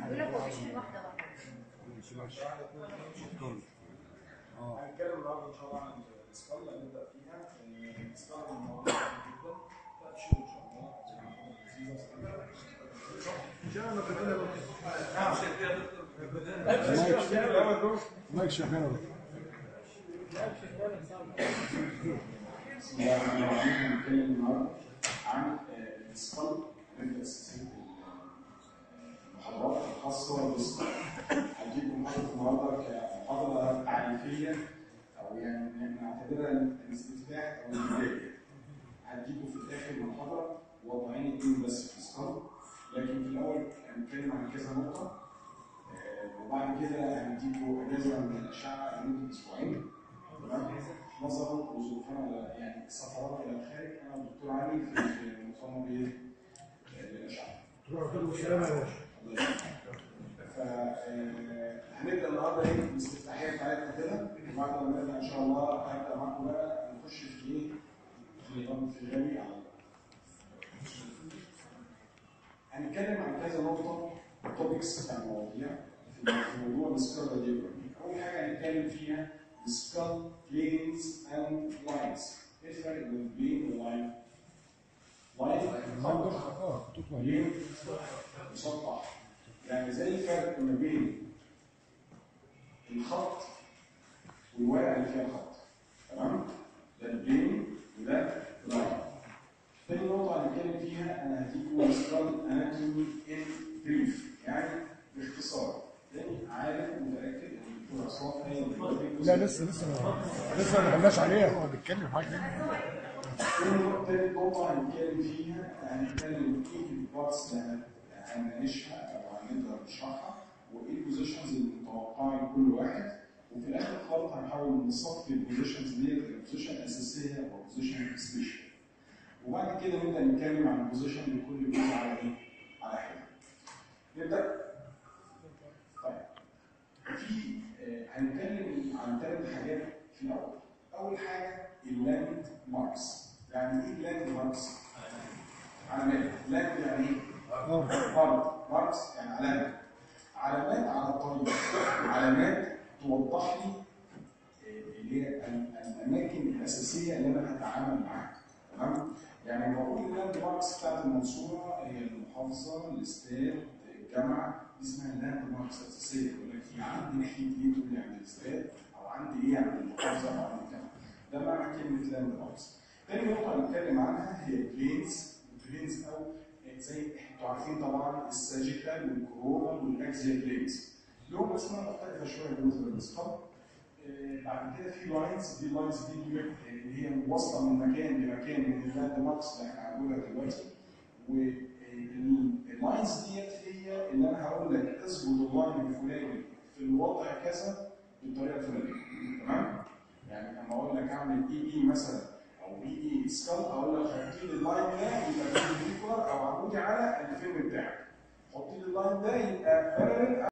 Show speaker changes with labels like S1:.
S1: بيقول لك هو بيشيل واحده واحده
S2: هنتكلم النهارده ان شاء الله عن السكال هنبدا فيها السكال الموضوع جدا فابشر ان شاء الله
S3: مايك شغال
S2: بسم الله الرحمن الرحيم هنتكلم النهارده عن السكال هنبدا سلسله المحاضرات الخاصه بالسكال هجيب محاضره النهارده كمحاضره تعريفيه او يعني نعتبرها الاستفتاح او البدايه هديكم في الاخر المحاضره وضعين اتنين بس في السكال لكن في الاول هنتكلم عن كذا نقطه آه، وبعد كده هنديكوا اجازه من الاشعه لمده اسبوعين تمام نظرا لظروفنا يعني السفرات الى الخارج انا والدكتور علي في في مؤتمر ايه؟ آه، للاشعه
S3: السلام يا باشا
S2: فهنبدا النهارده ايه الاستفتاحيه بتاعتنا كده وبعد ما نبدا ان شاء الله هبدا معاكم بقى نخش في ايه؟ في في الغني على هنتكلم عن كذا نقطه توبكس بتاع المواضيع في في موضوع السكال ديجرام اول حاجه هنتكلم فيها السكال بلينز اند لاينز ايه الفرق بين بلين ولاين؟ لاين
S3: المنظر اه تطلع
S2: ليه؟ مسطح يعني زي الفرق ما بين الخط والورقه اللي فيها الخط تمام؟ ده البلين وده اللاين تاني نقطة هنتكلم فيها أنا هديكم سكال أناتومي إن بريف يعني باختصار تاني عارف ومتأكد إن الدكتور عصام هي اللي
S3: لا لسه لسه لسه ما دخلناش عليها هو بيتكلم حاجه
S2: تاني نقطة تاني نقطة هنتكلم فيها هنتكلم ايه البارتس اللي هنناقشها او هنقدر نشرحها وايه البوزيشنز المتوقعة لكل واحد وفي الاخر خالص هنحاول نصفي البوزيشنز ديت البوزيشن اساسية وبوزيشن سبيشال وبعد كده نبدا نتكلم عن البوزيشن لكل جزء على ايه؟ على حاجة نبدا طيب في آه، هنتكلم عن ثلاث حاجات في الاول اول حاجه اللاند ماركس يعني ايه اللاند ماركس؟ علامات لاند يعني ايه؟
S3: اه
S2: ارض ماركس يعني علامات علامات على الطريق علامات توضح لي آه، اللي هي ال- الاماكن الاساسيه اللي انا هتعامل معاها تمام؟ يعني بقول اللاند ماركس بتاعت المنصوره هي المحافظه الاستاد الجامعه دي اسمها اللاند ماركس اساسيه يقول لك في عندي ناحيه ايه تقول لي عند الاستاد او عندي ايه عند المحافظه او عند الجامعه ده معنى كلمه لاند ماركس تاني نقطه هنتكلم عنها هي البلينز البلينز او زي انتوا عارفين طبعا الساجيتال والكورونال والاكزيال بلينز لهم اسماء مختلفه شويه بالنسبه للاصحاب آه، بعد كده في لاينز دي اللاينز دي بيقول لك اللي هي واصله من مكان لمكان من اللاند ماركس اللي احنا هنقولها دلوقتي واللاينز ديت هي اللي انا هقول لك اظبط اللاين الفلاني في الوضع كذا بالطريقه الفلانيه تمام؟ يعني لما اقول لك اعمل اي اي مثلا او اي اي سكال اقول لك حط لي اللاين ده يبقى perpendicular او عمودي على الفيلم بتاعك حط لي اللاين ده يبقى parallel